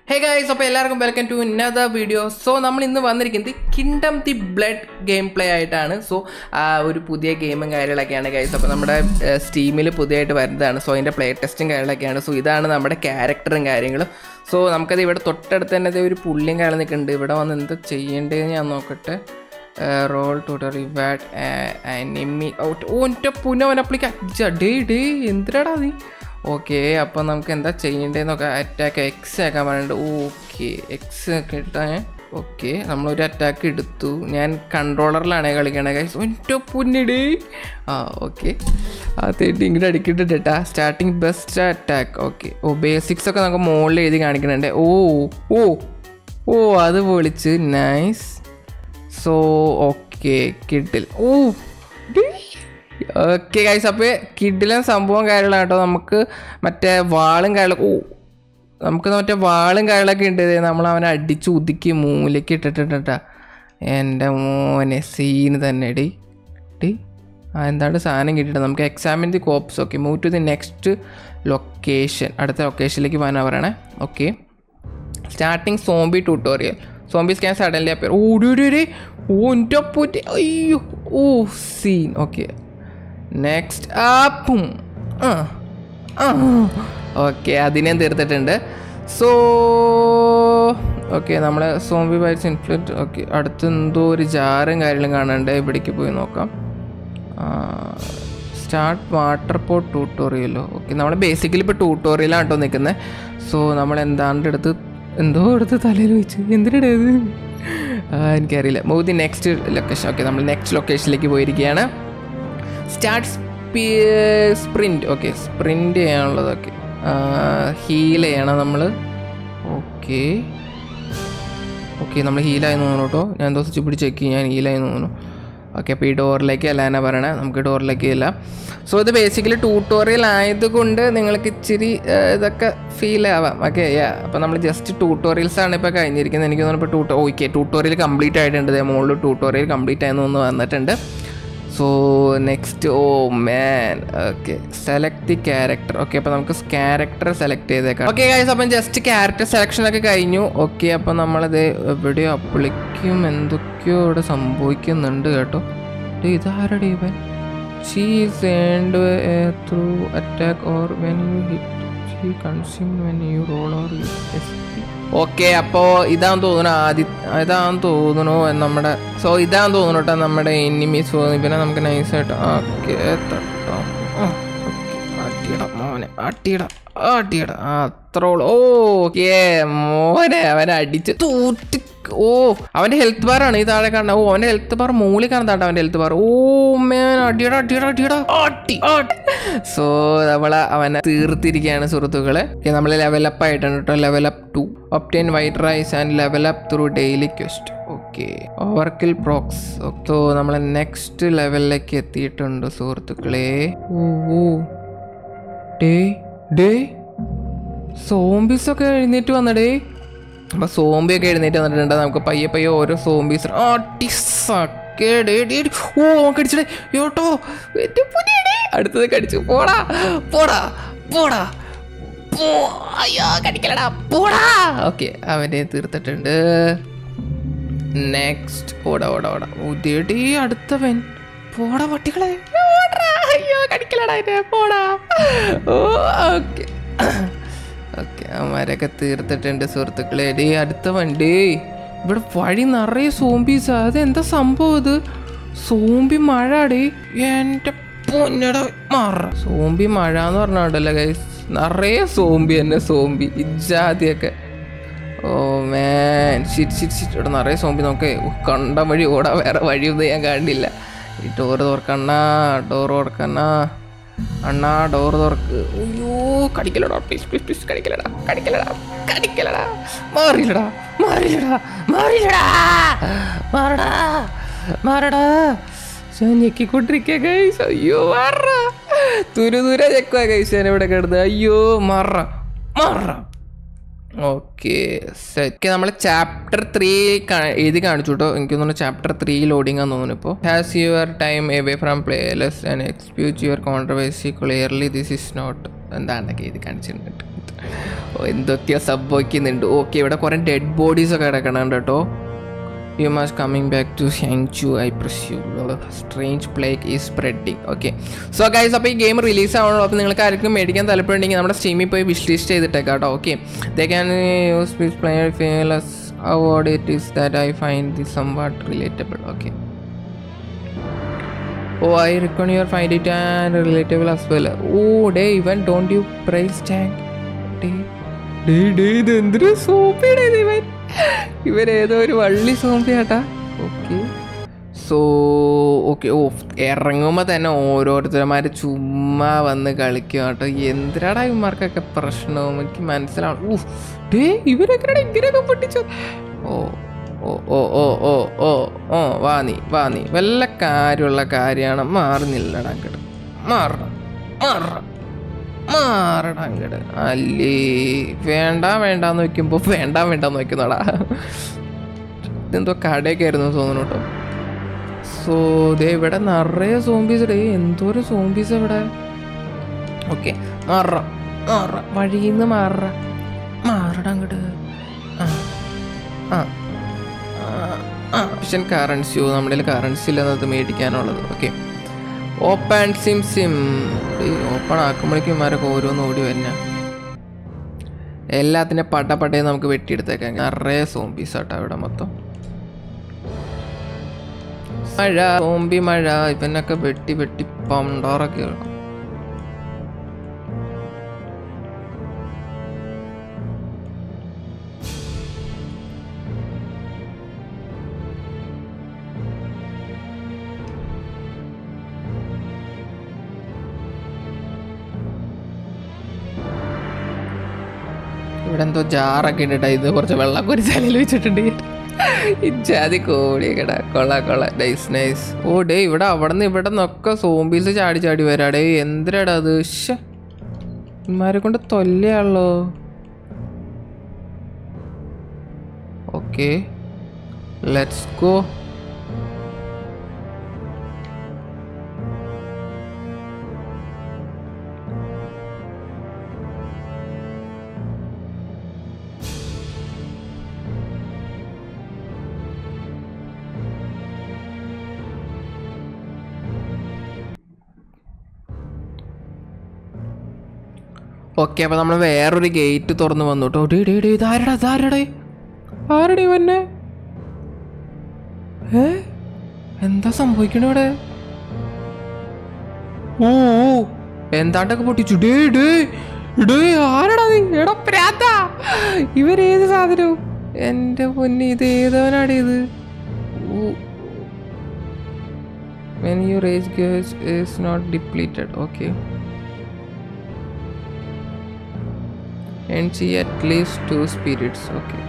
ഹേ guys അപ്പോൾ എല്ലാവർക്കും welcome to another video so നമ്മൾ ഇന്ന് വന്നിരിക്കുന്നത് Kingdom the Blood game play ആയിട്ടാണ് സോ ഒരു പുതിയ ഗെയിമും കാര്യങ്ങളൊക്കെയാണ് ഗൈസ് അപ്പോൾ നമ്മുടെ സ്റ്റീമിൽ പുതിയതായിട്ട് വരുന്നതാണ് സോ അതിൻ്റെ പ്ലേ ടെസ്റ്റും കാര്യങ്ങളൊക്കെയാണ് സോ ഇതാണ് നമ്മുടെ ക്യാരക്ടറും കാര്യങ്ങളും സോ നമുക്കത് ഇവിടെ തൊട്ടടുത്ത് തന്നെ ദേ ഒരു പുള്ളിയും കാര്യം നിൽക്കുന്നുണ്ട് ഇവിടെ വന്ന് എന്താ ചെയ്യേണ്ടതെന്ന് ഞാൻ നോക്കട്ടെ റോൾ ടു റിവാർഡ് എനിമി ഓ എൻ്റെ പുനവൻ അപ്ലിക്ക ഡേ ഡേ എന്തിനാടാ നീ ഓക്കെ അപ്പോൾ നമുക്ക് എന്താ ചെയ്യേണ്ടതെന്നൊക്കെ അറ്റാക്ക് എക്സ് ആക്കാൻ പറഞ്ഞിട്ട് ഓക്കെ എക്സ് ഒക്കെ ഇട്ടാൽ ഓക്കെ നമ്മളൊരു അറ്റാക്ക് എടുത്തു ഞാൻ കൺട്രോളറിലാണ് കളിക്കണത് ഗൈസ് ഒറ്റ പുന്നിടേ ആ ഓക്കെ അതേട്ട് ഇങ്ങോട്ട് അടിക്കിട്ടിട്ടാ സ്റ്റാർട്ടിങ് ബെസ്റ്റ് അറ്റാക്ക് ഓക്കെ ഓ ബേസിക്സ് ഒക്കെ നമുക്ക് മുകളിൽ എഴുതി കാണിക്കണുണ്ട് ഓ ഓ ഓ അത് പൊളിച്ച് നൈസ് സോ ഓക്കെ കിട്ടിൽ ഓ ഓക്കെ ഗൈസ് അപ്പോൾ കിഡിലും സംഭവം കാര്യങ്ങളാണ് കേട്ടോ നമുക്ക് മറ്റേ വാളും കാര്യങ്ങളൊക്കെ ഓ നമുക്ക് മറ്റേ വാളും കാര്യങ്ങളൊക്കെ ഉണ്ട് നമ്മൾ അവനെ അടിച്ച് ഒതുക്കി മൂലയ്ക്ക് ഇട്ടിട്ടിട്ടാ എൻ്റെ മോനെ സീന് തന്നെ ഡി ഡി ആ എന്താണ് സാധനം കിട്ടിയിട്ട് നമുക്ക് examine the corpse okay move to the next location അടുത്ത ലൊക്കേഷനിലേക്ക് പോകാനാണ് പറയണേ okay starting zombie tutorial zombies can suddenly appear ഓടി ഓടി ഓടി ഓ എൻ്റെ പൂറ്റി അയ്യോ ഓ സീൻ ഓക്കെ നെക്സ്റ്റ് ആപ്പും ആ ആ ഓക്കെ അതിനെ തീർത്തിട്ടുണ്ട് സോ ഓക്കെ നമ്മൾ സോംബി വൈറ്റ്സ് ഇൻഫ്ലുറ്റ് ഓക്കെ അടുത്ത് എന്തോ ഒരു ജാറും കാര്യങ്ങളും കാണാണ്ട് ഇവിടേക്ക് പോയി നോക്കാം സ്റ്റാർട്ട് വാട്ടർ പോട്ട് ട്യൂട്ടോറിയലോ ഓക്കെ നമ്മൾ ബേസിക്കലി ഇപ്പോൾ ട്യൂട്ടോറിയലാണ് കേട്ടോ നിൽക്കുന്നത് സോ നമ്മൾ എന്താണ്ട് എടുത്ത് എന്തോ എടുത്ത് തലയിൽ വെച്ച് എന്തിനാ ഇത് എനിക്കറിയില്ല move the next location okay നമ്മൾ നെക്സ്റ്റ് ലൊക്കേഷനിലേക്ക് പോയിരിക്കുകയാണ് സ്റ്റാർട്ട് സ്പ്രിൻറ്റ് ഓക്കെ സ്പ്രിൻറ്റ് ചെയ്യാനുള്ളതൊക്കെ ഹീൽ ചെയ്യണം നമ്മൾ ഓക്കെ ഓക്കെ നമ്മൾ ഹീലായി തോന്നുന്നു കേട്ടോ ഞാൻ എന്തോ സ്വിച്ച് പിടിച്ച് ചെക്ക് ഞാൻ ഹീലായി തോന്നുന്നു ഓക്കെ അപ്പോൾ ഈ ഡോറിലേക്ക് അല്ലാനാ പറയണേ നമുക്ക് ഡോറിലേക്ക് ഇല്ല സോ ഇത് ബേസിക്കലി ട്യൂട്ടോറിയൽ ആയതുകൊണ്ട് നിങ്ങൾക്ക് ഇച്ചിരി ഇതൊക്കെ ഫീൽ ആവാം ഓക്കെ അപ്പോൾ നമ്മൾ ജസ്റ്റ് ട്യൂട്ടോറിയൽസ് ആണ് ഇപ്പോൾ കഴിഞ്ഞിരിക്കുന്നത് എനിക്ക് തോന്നുന്നു ഇപ്പോൾ ട്യൂട്ടോ ഓക്കെ ട്യൂട്ടോറിയൽ കംപ്ലീറ്റ് ആയിട്ടുണ്ട് ഇതേ മുകളിൽ ട്യൂട്ടോറിയൽ കംപ്ലീറ്റ് ആയെന്ന് തോന്നുന്നു വന്നിട്ടുണ്ട് so next oh man okay select the character okay അപ്പോൾ നമുക്ക് ക്യാരക്ടർ സെലക്ട് ചെയ്തേക്കാം ഓക്കെ ഗൈസ് അപ്പം ജസ്റ്റ് ക്യാരക്ടർ സെലക്ഷൻ ഒക്കെ കഴിഞ്ഞു ഓക്കെ അപ്പോൾ നമ്മളത് എവിടെയോ അപ്ലിക്കും എന്തൊക്കെയോ ഇവിടെ സംഭവിക്കുന്നുണ്ട് കേട്ടോ ഇതാരുടെ ഇവൻ she's end through attack or when you hit she consume when you roll or you S P okay അപ്പോൾ ഇതാന്ന് തോന്നുന്നു ആദ്യ ഇതാന്ന് തോന്നുന്നു നമ്മുടെ സോ ഇതാന്ന് തോന്നുന്നു കേട്ടോ നമ്മുടെ എനിമീസ് പിന്നെ നമുക്ക് നൈസായിട്ട് ഓക്കെ തട്ടോ ആട്ടിയിട മോനെ ആട്ടിയിട ആട്ടിയിട അത്രോളൂ ഓക്കെ മോനെ അവനെ അടിച്ച് തൂറ്റി ഓ അവൻ്റെ ഹെൽത്ത് ബാർ ആണ് ഈ താഴെ കാണുന്നത് ഓ അവൻ്റെ ഹെൽത്ത് ബാർ മൂളി കാണുന്നതാട്ടോ അവൻ്റെ ഹെൽത്ത് ബാർ ഓ മേൻ അടിയട അടിയട അടിയട ആട്ടി സോ നമ്മൾ അവനെ തീർത്തിരിക്കുകയാണ് സുഹൃത്തുക്കളെ നമ്മൾ ലെവൽ അപ്പ് ആയിട്ടാണ് കേട്ടോ level up to obtain white rice and level up through daily quest okay overkill procs so നമ്മൾ നെക്സ്റ്റ് ലെവലിലേക്ക് എത്തിയിട്ടുണ്ട് സുഹൃത്തുക്കളെ ഓ ഓ ഡേ ഡേ സോംബീസ് ഒക്കെ എഴുന്നേറ്റ് വന്നടേ അപ്പൊ സോംബി ഒക്കെ എഴുന്നേറ്റ് വന്നിട്ടുണ്ട് നമുക്ക് പയ്യെ പയ്യെ ഓരോ സോംബീസ് ഓ കടിച്ചടേ യോട്ടോ അടുത്തത് കടിച്ചു പോടാ പോടാ പോടാ പോ അയ്യോ കടിക്കലടാ പോടാ ഓക്കെ അവനെ തീർത്തിട്ടുണ്ട് നെക്സ്റ്റ് ഓടാ ഓടാ ഓടാ ഉദേടി അടുത്തവൻ പോടാ പട്ടികളെ അയ്യോ കടിക്കലടാ പോടാ ഓ ഓക്കെ ഓക്കെ അവന്മാരൊക്കെ തീർത്തിട്ടുണ്ട് സുഹൃത്തുക്കളെ ഡേ അടുത്ത വണ്ടി ഇവിടെ വഴി നിറയെ സോംബീസാ അത് എന്താ സംഭവം ഇത് സോംബി മഴ ഡേ എൻ്റെ പൊന്നട മറ സോംബി മഴ എന്ന് പറഞ്ഞാണ്ടല്ലോ ഗൈസ് നിറയെ സോംബി തന്നെ സോംബി ഇജാതിയൊക്കെ oh man shit shit shit ഇവിടെ നിറയെ സോംബി നോക്കേ കണ്ട വഴി ഓടാ വേറെ വഴിയൊന്നും ഞാൻ കാണില്ല ഈ ഡോറ് തുറക്കണ്ണ ഡോറ് തുറക്കണ്ണ അണ്ണാ ഡോർ തുറക്ക് അയ്യോ കടിക്കലടാ പ്ലീസ് പ്ലീസ് പ്ലീസ് കടിക്കലടാ കടിക്കലടാ കടിക്കലടാ മാറിയില്ലടാ മാറിയില്ലടാ മാറിയില്ലടാ മാറടാ മാറടാ ഞാൻ ഞെക്കിക്കൊണ്ടിരിക്കുക ഗൈസ് അയ്യോ മാറ തുരു തുര ഞെക്കുക ഗൈസ് ഞാൻ ഇവിടെ കിടന്ന് അയ്യോ മാറ മാറ ഓക്കെ സെറ്റ് നമ്മൾ ചാപ്റ്റർ ത്രീ എഴുതി കാണിച്ചു കേട്ടോ എനിക്ക് തോന്നുന്നു ചാപ്റ്റർ ത്രീ ലോഡിംഗ് ആണെന്ന് തോന്നുന്നു ഇപ്പോൾ has your time away from places and expunge your controversy clearly this is not എന്താണ്ടൊക്കെ എഴുതി കാണിച്ചിട്ടുണ്ട് ഓ, എന്തൊക്കെയോ സംഭവിക്കുന്നുണ്ട് ഓക്കെ ഇവിടെ കുറേ ഡെഡ് ബോഡീസ് ഒക്കെ കിടക്കണുണ്ട് കേട്ടോ you must coming back to Shangchu I presume strange plague is spreading okay so guys അപ്പോൾ ഈ ഗെയിം റിലീസ് ആവണല്ലോ അപ്പോൾ നിങ്ങൾക്ക് ആർക്കും മേടിക്കാൻ താല്പര്യമുണ്ടെങ്കിൽ നമ്മുടെ സ്ട്രീമിൽ പോയി വിഷ് ലിസ്റ്റ് ചെയ്തിട്ടേക്കാം കേട്ടോ okay they can use please player fellas award it is that I find the some what relatable okay oh I reckon your find it and relatable as well ഓ ഡേ ഇവൻ ഡോണ്ട് യു പ്രൈസ് ടാങ്ക് ഡേ ഡേ ഡേ ഇത് എന്തൊരു സോപ്പിയുടെ ഇത് ഇവൻ ഇവൻ ഏതോ ഒരു വള്ളി സോമ്പി ആട്ടാ ഓക്കെ സോ ഓക്കെ ഓ ഇറങ്ങുമ്പോൾ തന്നെ ഓരോരുത്തരന്മാർ ചുമ്മാ വന്ന് കളിക്കും കേട്ടോ എന്തിനാടാ ഇവന്മാർക്കൊക്കെ പ്രശ്നവും എനിക്ക് മനസ്സിലാവും ഊ ഡേ ഇവരൊക്കെ ഇങ്ങനെയൊക്കെ പൊട്ടിച്ചു ഓ ഓ ഓ ഓ ഓ ഓ ഓ വാ നീ വാ നീ വല്ല കാര്യമുള്ള കാര്യമാണ് മാറുന്നില്ലടാ അങ്ങട് മാറണം മാറണം മാറണം അങ്ങട് അല്ലേ വേണ്ട വേണ്ടാന്ന് വെക്കുമ്പോൾ വേണ്ട വേണ്ടാന്ന് വെക്കുന്നോടാ ഇതെന്തോ കടയൊക്കെ ആയിരുന്നു തോന്നുന്നു കേട്ടോ സോ ദേ ഇവിടെ നിറയെ സോംബീസ് ഡേ എന്തോരം സോംബീസ് ഇവിടെ ഓക്കെ മാറ മാറ വഴിയിൽ നിന്ന് മാറ മാറട അങ്ങോട്ട് ആ ആ ഓപ്ഷൻ കറൻസിയോ നമ്മുടെ കറൻസി ഇല്ലെന്നത് മേടിക്കാനുള്ളത് ഓക്കെ ഓപ്പൺ സിം സിം ഓപ്പൺ ആക്കുമ്പോഴേക്കും ഇമാരൊക്കെ ഓരോന്ന് ഓടി വരുന്ന എല്ലാത്തിൻ്റെ പട്ട പട്ടയെ നമുക്ക് വെട്ടിയെടുത്തേക്കാം നിറയെ സോംബീസ് ആട്ടോ ഇവിടെ മൊത്തം മഴ സോംബി മഴ ഇവനൊക്കെ വെട്ടി വെട്ടി പണ്ടാറൊക്കെ ഇവിടെ എന്തോ ജാറൊക്കെ ഇട്ടിട്ടാ ഇത് കുറച്ച് വെള്ളം ഒരു തലയിൽ വെച്ചിട്ടുണ്ട് ഇജാതി കോഴിയൊക്കെടാ കൊള്ള കൊള്ള നൈസ് നൈസ് ഓ ഡേ ഇവിടെ അവിടെ നിന്ന് ഇവിടെ നിന്നൊക്കെ സോംബീസ് ചാടി ചാടി വരാ ഡേ എന്തിനാടാ അത് ശ്ശെ ഇമാരെ കൊണ്ട് തൊല്ലയാണല്ലോ ഓക്കെ ലെറ്റ്സ് ഗോ ഓക്കെ അപ്പോൾ നമ്മൾ വേറൊരു ഗേറ്റ് തുറന്ന് വന്നു കേട്ടോ ഡേ ഡേ ഡേ ഇതാരടാ ഇതാരടേ ആരടേ വന്നെ ഏ എന്താ സംഭവിക്കണ ഇവിടെ ഓ ഓ, എന്താണ്ടൊക്കെ പൊട്ടിച്ചു ഡേ ഡേ ഡേ ആരടാ നീ എടാ പ്രാത്ത ഇവരേത് സാധനവും എൻ്റെ പൊന്നി ഇത് ഏതവനാടി ഇത് ഓ when your rage gauge is not depleted okay and see at least two spirits okay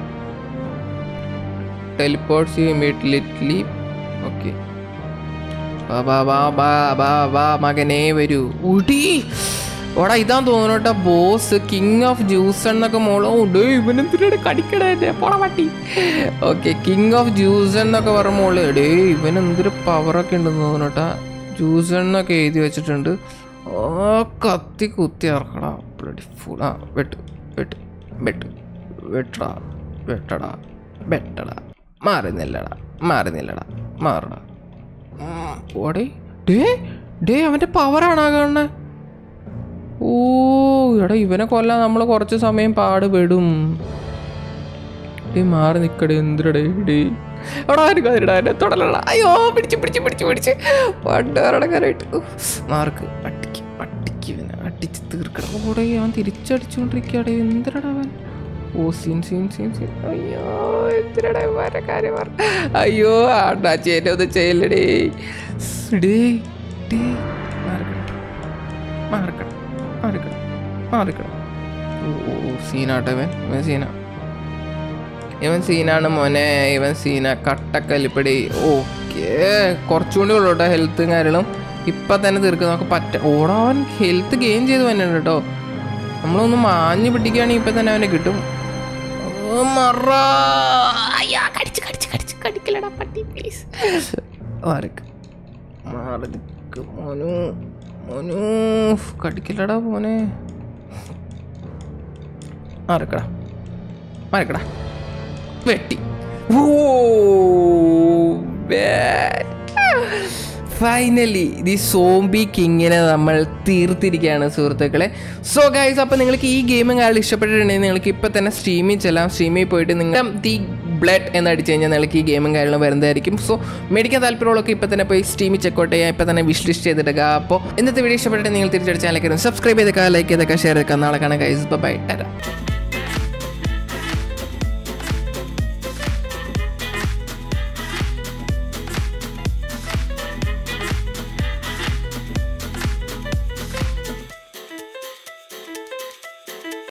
teleports you immediately okay വാ വാ വാ വാ വാ വാ മകനേ വരൂ ഉടി ഓടാ ഇതാ തോന്നുന്നു ബോസ് കിങ് ഓഫ് ജ്യൂസ് എന്നൊക്കെ മോളോ ഉണ്ട് ഇവനെന്തിനാണ് കടിക്കടേ പോടാ പട്ടി ഓക്കെ കിങ് ഓഫ് ജ്യൂസ് എന്നൊക്കെ പറഞ്ഞ മോള് എടേ ഇവൻ എന്തൊരു പവറൊക്കെ ഉണ്ടെന്ന് തോന്നുന്നു കേട്ടാ ജ്യൂസ് എന്നൊക്കെ എഴുതി വെച്ചിട്ടുണ്ട് ഓ കത്തി കുത്തി ഇറക്കടാ ബ്ലഡി ഫുൾ ആ വെട്ട് വെട്ട് വെട്ട് വെട്ടടാ വെട്ടടാ വെട്ടടാ മാറുന്നില്ലടാ മാറുന്നില്ലടാ മാറടാ ഓടേ ഡേ ഡേ അവൻ്റെ പവറാണ് ആ കാണുന്നത് ഓ എടാ ഇവനെ കൊല്ലാൻ നമ്മൾ കുറച്ച് സമയം പാടുപെടും ഡേ മാറി നിക്കടേ എന്തിരടേ ഡേ എടാ എനിക്ക് അതിടാ എന്നെ തൊടലടാ അയ്യോ പിടിച്ച് പിടിച്ച് പിടിച്ച് പിടിച്ച് പണ്ടറടക്കാനായിട്ട് മാർക്ക് അട്ടിക്ക് അട്ടിക്ക് ഇവനെ അടിച്ച് തീർക്കണം ഓടെ അവൻ തിരിച്ചടിച്ചുകൊണ്ടിരിക്കടേ എന്തിരടാ അവൻ ഓ സീൻ സീൻ സീൻ സീൻ അയ്യോ എന്തിരടാ ഇവരെ കാര്യം പറ അയ്യോ അണ്ണാച്ചി എന്നെ ഒന്ന് ചെയ്യലടേ ഡേ ഡേ മാറിക്കണം മാറിക്കണം മാറിക്കണം മാറിക്കണം ഓ ഓ സീനാട്ടോ ഇവൻ ഇവൻ സീന ഇവൻ സീനാണ് മോനെ ഇവൻ സീന കട്ടക്കല്ലിപ്പടി ഓക്കെ കുറച്ചുകൂടി ഉള്ളൂ കേട്ടോ ഹെൽത്തും കാര്യങ്ങളും ഇപ്പം തന്നെ തീർക്കും നമുക്ക് പറ്റ ഓടാൻ ഹെൽത്ത് ഗെയിൻ ചെയ്ത് തന്നെയാണ് കേട്ടോ നമ്മളൊന്ന് മാഞ്ഞ് പിടിക്കുകയാണെങ്കിൽ ഇപ്പം തന്നെ അവനെ കിട്ടും ഓ, മറ. അയ്യാ, കടിച്ച് കടിച്ച് കടിച്ച് കടിക്കലടാ പട്ടി പ്ലീസ് മാറിക്ക് മാറി നിക്ക് മോനു മോനു കടിക്കലടാ മോനെ മാറിക്കടാ മാറിക്കടാ വെട്ടി ഓ ഫൈനലി ദി സോംബി കിങ്ങിനെ നമ്മൾ തീർത്തിരിക്കുകയാണ് സുഹൃത്തുക്കളെ സോ ഗൈസ് അപ്പോൾ നിങ്ങൾക്ക് ഈ ഗെയിമും കാര്യം ഇഷ്ടപ്പെട്ടിട്ടുണ്ടെങ്കിൽ നിങ്ങൾക്ക് ഇപ്പോൾ തന്നെ സ്ട്രീമിൽ ചെല്ലാം സ്ട്രീമിൽ പോയിട്ട് നിങ്ങൾ ദി ബ്ലഡ് എന്ന് അടിച്ചു കഴിഞ്ഞാൽ നിങ്ങൾക്ക് ഈ ഗെയിമും കാര്യങ്ങളും വരുന്നതായിരിക്കും സോ മേടിക്കാൻ താല്പര്യമുള്ളവർക്ക് ഇപ്പോൾ തന്നെ പോയി സ്ട്രീമിൽ ചെക്കൗട്ട് ചെയ്യാം ഇപ്പോൾ തന്നെ വിഷ് ലിസ്റ്റ് ചെയ്തിടുക അപ്പോൾ ഇന്നത്തെ വീഡിയോ ഇഷ്ടപ്പെട്ടിട്ട് നിങ്ങൾ തിരിച്ചടിച്ചാൽ സബ്സ്ക്രൈബ് ചെയ്തേക്കാം ലൈക്ക് ചെയ്തേക്കാം ഷെയർ ചെയ്തേക്കാം നാളെ കാണാൻ ഗൈസ് ബൈ ടാറ്റ